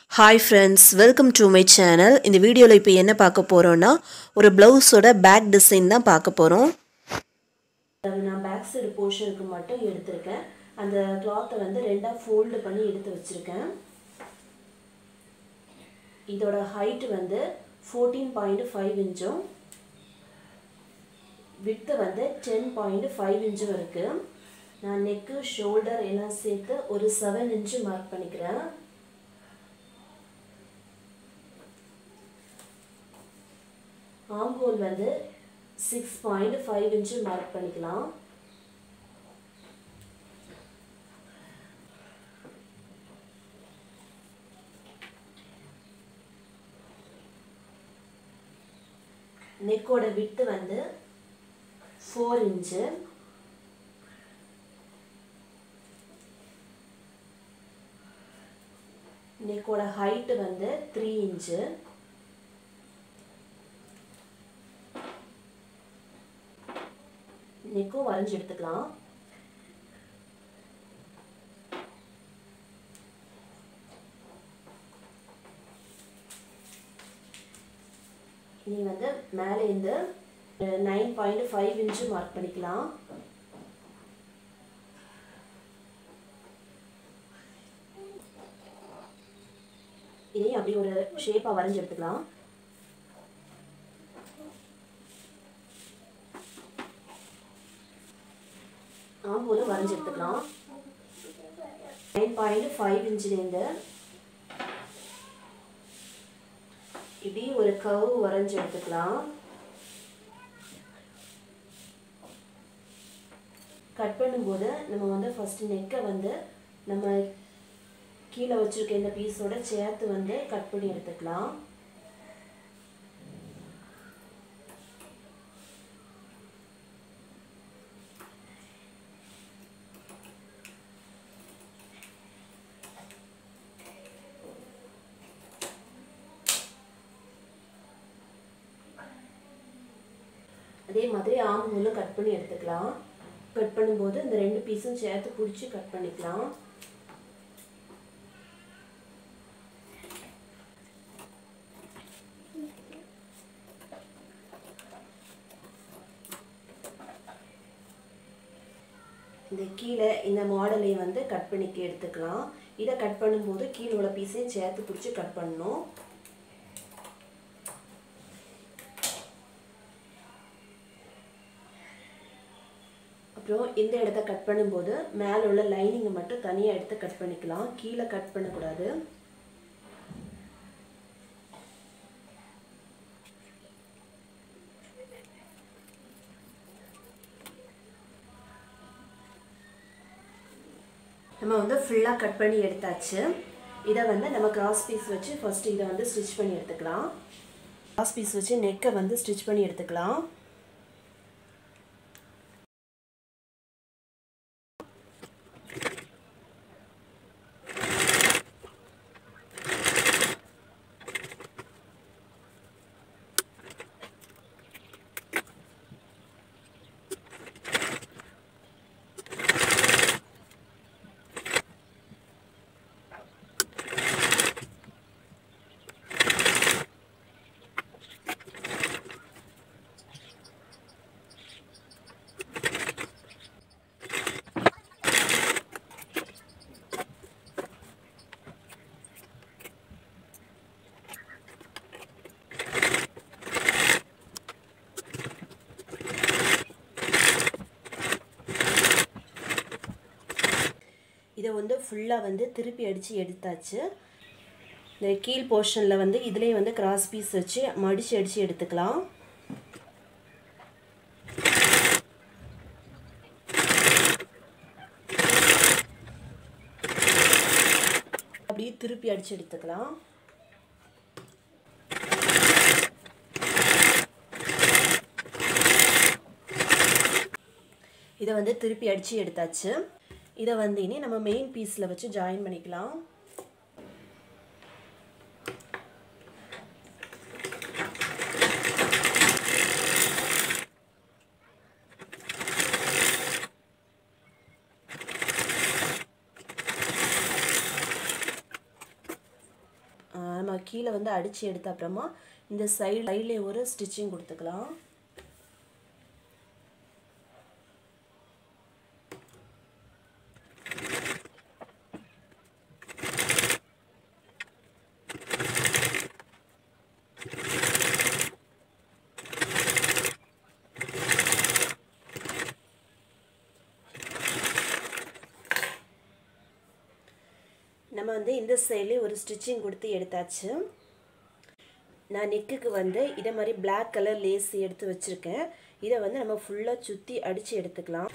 hi friends welcome to my channel இந்த வீடியோவில் இப்போ என்ன பார்க்க போகிறோன்னா ஒரு ப்ளவுஸோட பேக் டிசைன் தான் பார்க்க போகிறோம் நான் பேக் சைடு போர்ஷனுக்கு மட்டும் எடுத்திருக்கேன் அந்த கிளாத்தை வந்து ரெண்டாக ஃபோல்டு பண்ணி எடுத்து வச்சுருக்கேன் இதோட ஹைட் வந்து ஃபோர்டீன் பாயிண்ட் ஃபைவ் இன்ச்சும் வித்து வந்து டென் பாயிண்ட் ஃபைவ் இன்ச்சும் இருக்குது நான் நெக்கு ஷோல்டர் எல்லாம் சேர்த்து ஒரு செவன் இன்ச்சு மார்க் பண்ணிக்கிறேன் ஆம்ஹோல் வந்து six point five inch mark பண்ணிக்கலாம் நெக்கோட விட்டு வந்து ஃபோர் இன்ச்சு நெக்கோட ஹைட்டு வந்து த்ரீ இன்ச்சு நெக்கும் வரைஞ்சி எடுத்துக்கலாம் இனி வந்து மேலே இந்த nine point five inch mark பண்ணிக்கலாம் இனி அப்படி ஒரு ஷேப்பாக வரைஞ்சி எடுத்துக்கலாம் ஆம்போலும் வரைஞ்சி எடுத்துக்கலாம் நைன் பாயிண்ட் ஃபைவ் இன்ச்சுலேருந்து இப்படி ஒரு கவு வரைஞ்சி எடுத்துக்கலாம் கட் பண்ணும்போது நம்ம வந்து ஃபஸ்ட்டு நெக்கை வந்து நம்ம கீழே வச்சுருக்க இந்த பீஸோட சேர்த்து வந்து கட் பண்ணி எடுத்துக்கலாம் அதே மாதிரி ஆம்பூலும் கட் பண்ணி எடுத்துக்கலாம் கட் பண்ணும்போது இந்த ரெண்டு பீஸும் சேர்த்து பிடிச்சி கட் பண்ணிக்கலாம் இந்த கீழே இந்த மாடலை வந்து கட் பண்ணிக்க எடுத்துக்கலாம் இதை கட் பண்ணும்போது கீழே உள்ள பீஸையும் சேர்த்து பிடிச்சி கட் பண்ணணும் அப்புறம் இந்த இடத்த கட் பண்ணும்போது மேலே உள்ள லைனிங்கை மட்டும் தனியாக எடுத்து கட் பண்ணிக்கலாம் கீழே கட் பண்ணக்கூடாது நம்ம வந்து ஃபுல்லாக கட் பண்ணி எடுத்தாச்சு இதை வந்து நம்ம கிராஸ் பீஸ் வச்சு ஃபஸ்ட்டு இதை வந்து ஸ்டிச் பண்ணி எடுத்துக்கலாம் கிராஸ் பீஸ் வச்சு நெக்கை வந்து ஸ்டிச் பண்ணி எடுத்துக்கலாம் இதை வந்து ஃபுல்லாக வந்து திருப்பி அடித்து எடுத்தாச்சு இந்த கீழ் போர்ஷனில் வந்து இதுலேயும் வந்து கிராஸ் பீஸ் வச்சு மடித்து அடித்து எடுத்துக்கலாம் அப்படியே திருப்பி அடித்து எடுத்துக்கலாம் இதை வந்து திருப்பி அடித்து எடுத்தாச்சு இதை வந்து இனி நம்ம மெயின் பீஸில் வச்சு ஜாயின் பண்ணிக்கலாம் நம்ம கீழே வந்து அடித்து எடுத்த அப்புறமா இந்த சைடு சைட்லேயே ஒரு ஸ்டிச்சிங் கொடுத்துக்கலாம் நம்ம வந்து இந்த சைட்லேயே ஒரு ஸ்டிச்சிங் கொடுத்து எடுத்தாச்சு நான் நெக்குக்கு வந்து இதே மாதிரி பிளாக் கலர் லேஸ் எடுத்து வச்சுருக்கேன் இதை வந்து நம்ம ஃபுல்லாக சுற்றி அடித்து எடுத்துக்கலாம்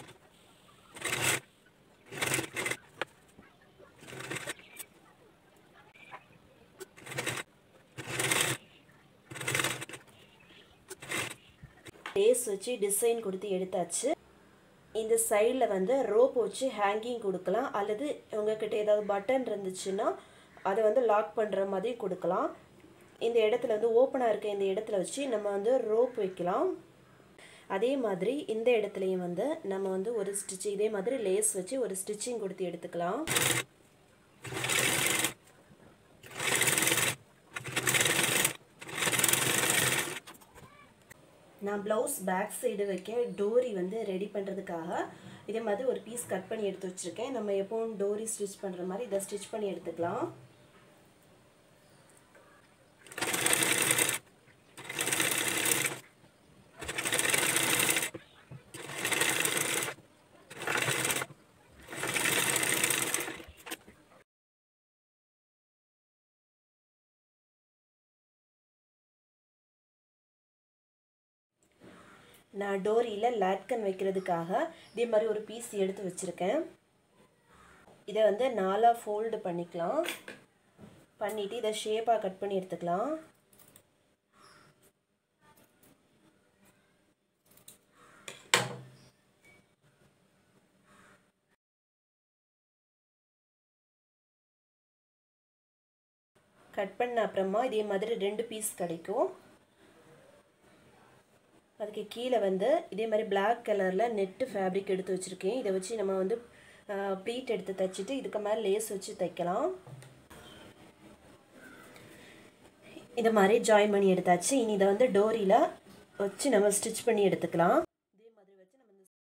லேஸ் வச்சு டிசைன் கொடுத்து எடுத்தாச்சு இந்த சைடில் வந்து ரோப் வச்சு ஹேங்கிங் கொடுக்கலாம் அல்லது உங்ககிட்ட ஏதாவது பட்டன் இருந்துச்சுன்னா அதை வந்து லாக் பண்ணுற மாதிரி கொடுக்கலாம் இந்த இடத்துல வந்து ஓப்பனாக இருக்க இந்த இடத்துல வச்சு நம்ம வந்து ரோப் வைக்கலாம் அதே மாதிரி இந்த இடத்துலையும் வந்து நம்ம வந்து ஒரு ஸ்டிச் இதே மாதிரி லேஸ் வச்சு ஒரு ஸ்டிச்சிங் கொடுத்து எடுத்துக்கலாம் நான் ப்ளவுஸ் பேக் சைடு வைக்க டோரி வந்து ரெடி பண்ணுறதுக்காக இதே மாதிரி ஒரு பீஸ் கட் பண்ணி எடுத்து வச்சுருக்கேன் நம்ம எப்பவும் டோரி ஸ்டிச் பண்ணுற மாதிரி இதை ஸ்டிச் பண்ணி எடுத்துக்கலாம் நான் டோரியில் லேட்கன் வைக்கிறதுக்காக இதே மாதிரி ஒரு பீஸ் எடுத்து வச்சுருக்கேன் இதை வந்து நாலாக ஃபோல்டு பண்ணிக்கலாம் பண்ணிவிட்டு இதை ஷேப்பாக கட் பண்ணி எடுத்துக்கலாம் கட் பண்ண அப்புறமா இதே மாதிரி ரெண்டு பீஸ் கிடைக்கும் அதுக்கு கீழே வந்து இதே மாதிரி பிளாக் கலரில் நெட்டு ஃபேப்ரிக் எடுத்து வச்சுருக்கேன் இதை வச்சு நம்ம வந்து ப்ளீட் எடுத்து தைச்சிட்டு இதுக்கு மேலே லேஸ் வச்சு தைக்கலாம் இது மாதிரி ஜாயின் பண்ணி எடுத்தாச்சு இனி இதை வந்து டோரியில் வச்சு நம்ம ஸ்டிச் பண்ணி எடுத்துக்கலாம் இதே மாதிரி வச்சு நம்ம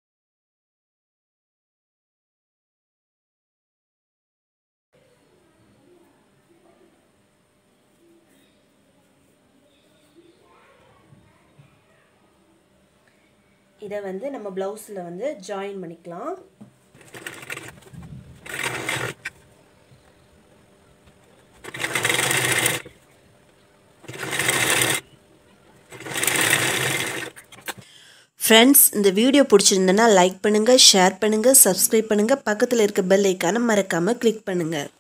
இதை வந்து நம்ம ப்ளவுஸில் வந்து ஜாயின் பண்ணிக்கலாம் ஃப்ரெண்ட்ஸ் இந்த வீடியோ பிடிச்சிருந்தனா லைக் பண்ணுங்கள் ஷேர் பண்ணுங்கள் சப்ஸ்கிரைப் பண்ணுங்கள் பக்கத்தில் இருக்க பெல் ஐக்கானை மறக்காமல் கிளிக் பண்ணுங்கள்